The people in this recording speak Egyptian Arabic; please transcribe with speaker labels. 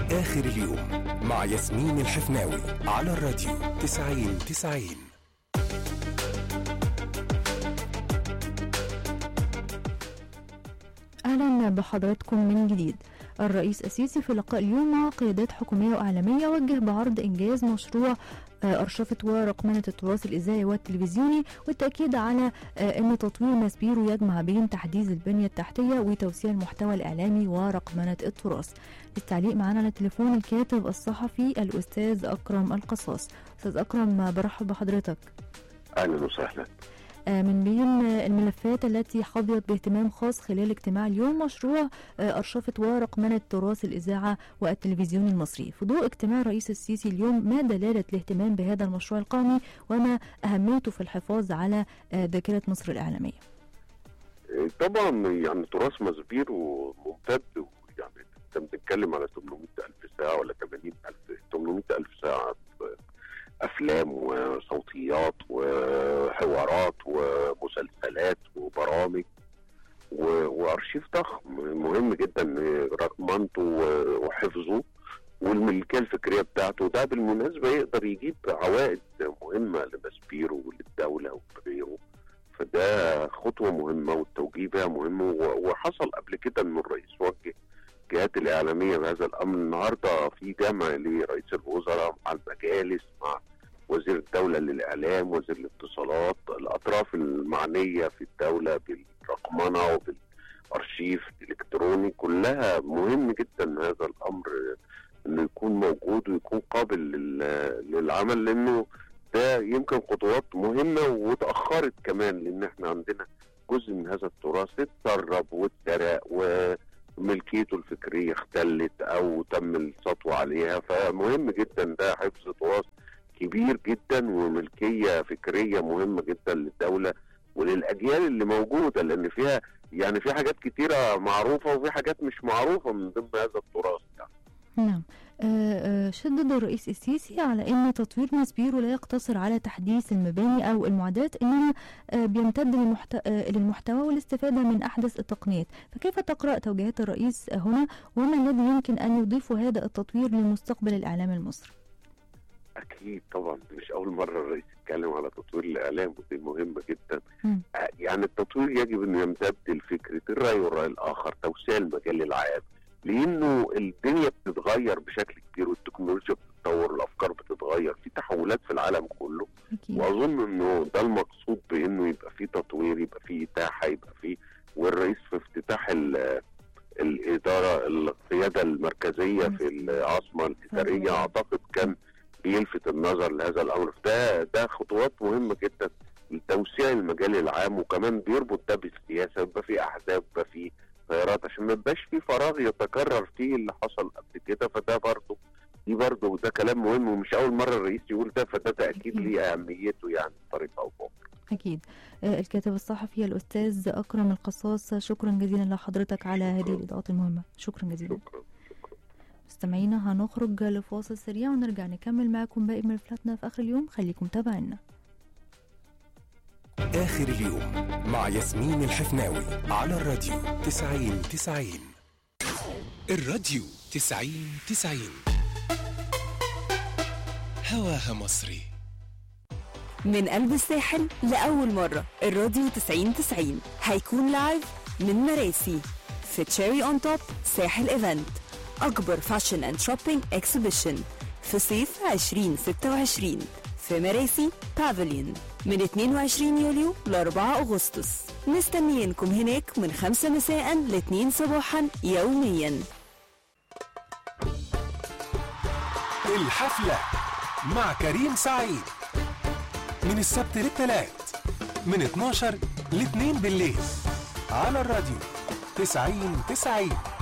Speaker 1: آخر اليوم مع ياسمين الحفناوي على الراديو 90 90
Speaker 2: أهلا بحضراتكم من جديد الرئيس السيسي في لقاء اليوم مع قيادات حكومية وإعلامية وجه بعرض إنجاز مشروع آه، أرشفة ورقمنة التراث الإذاعي والتلفزيوني والتأكيد على آه، أن تطوير ماسبيرو يجمع بين تحديث البنية التحتية وتوسيع المحتوى الإعلامي ورقمنة التراث للتعليق معنا على التليفون الكاتب الصحفي الأستاذ أكرم القصاص أستاذ أكرم برحب بحضرتك
Speaker 3: اهلا وسهلا
Speaker 2: آه، من بين آه، الملفات التي حظيت باهتمام خاص خلال اجتماع اليوم مشروع آه، أرشفة ورقمنة تراث الإذاعة والتلفزيون المصري في ضوء اجتماع الرئيس السيسي اليوم ما دلالة الاهتمام بهذا المشروع القومي وما أهميته في الحفاظ على آه، ذاكرة مصر الإعلامية
Speaker 3: إيه، طبعا يعني تراث مزبير وممتد يعني انت بتتكلم على 800 الف ساعه ولا 80 الف 800 الف ساعه افلام وصوتيات وحوارات ومسلسلات وبرامج و- وارشيف ضخم مهم جدا رقمنته و- وحفظه والملكيه الفكريه بتاعته ده بالمناسبه يقدر يجيب عوائد مهمه لمسبيرو وللدوله وغيره فده خطوه مهمه والتوجيه بها مهم و- وحصل قبل كده ان الرئيس وجه الجهات الاعلاميه بهذا الامر النهارده في جمع لرئيس الوزراء مع المجالس مع وزير الدوله للاعلام وزير الاتصالات الاطراف المعنيه في الدوله بالرقمنه وبالارشيف الالكتروني كلها مهم جدا هذا الامر انه يكون موجود ويكون قابل لل- للعمل لانه ده يمكن خطوات مهمه وتاخرت كمان لان احنا عندنا جزء من هذا التراث اتسرب واتسرق وملكيته الفكريه اختلت او تم السطو عليها فمهم جدا ده حفظ تراث كبير جدا وملكيه فكريه مهمه جدا للدوله وللاجيال اللي موجوده لان فيها يعني في حاجات كتيره معروفه وفي حاجات مش معروفه من ضمن هذا التراث يعني.
Speaker 2: نعم آه، آه، شدد الرئيس السيسي على أن تطوير ماسبيرو لا يقتصر على تحديث المباني أو المعدات إنما آه، بيمتد للمحت... آه، للمحتوى والاستفادة من أحدث التقنيات فكيف تقرأ توجيهات الرئيس هنا وما الذي يمكن أن يضيفه هذا التطوير لمستقبل الإعلام المصري
Speaker 3: اكيد طبعا مش اول مره الرئيس يتكلم على تطوير الاعلام ودي مهمه جدا
Speaker 2: مم.
Speaker 3: آه، يعني التطوير يجب انه يمتد لفكره الراي والراي الاخر توسيع المجال العام لانه الدنيا بتتغير بشكل كبير والتكنولوجيا بتتطور والافكار بتتغير في تحولات في العالم كله
Speaker 2: أكيد
Speaker 3: واظن انه ده المقصود بانه يبقى في تطوير يبقى في اتاحه يبقى في والرئيس في افتتاح ال- الاداره القياده المركزيه في العاصمه الاداريه
Speaker 2: صحيح.
Speaker 3: اعتقد كان بيلفت النظر لهذا الامر ده ده خطوات مهمه جدا لتوسيع المجال العام وكمان بيربط ده بالسياسه يبقى في احزاب يبقى في خيارات عشان ما يبقاش في فراغ يتكرر فيه اللي حصل قبل كده فده برضه دي برضه ده كلام مهم ومش اول مره الرئيس يقول ده فده تاكيد
Speaker 2: أكيد.
Speaker 3: ليه اهميته يعني بطريقه او باخرى
Speaker 2: أكيد آه، الكاتب الصحفي الأستاذ أكرم القصاص شكرا جزيلا لحضرتك على هذه الإضاءات المهمة شكرا جزيلا
Speaker 3: شكرا
Speaker 2: مستمعينا هنخرج لفاصل سريع ونرجع نكمل معكم باقي ملفاتنا في آخر اليوم خليكم تابعينا
Speaker 1: آخر اليوم مع ياسمين الحفناوي على الراديو 90 90 الراديو 90 90 هواها مصري
Speaker 4: من قلب الساحل لأول مرة الراديو 90 90 هيكون لايف من مراسي في تشيري اون توب ساحل ايفنت أكبر فاشن اند شوبينج اكسبيشن في صيف 2026 في مراسي بافليون من 22 يوليو ل 4 أغسطس مستنيينكم هناك من 5 مساء ل 2 صباحا يوميا
Speaker 1: الحفلة مع كريم سعيد من السبت للتلات من 12 ل 2 بالليل على الراديو 90 90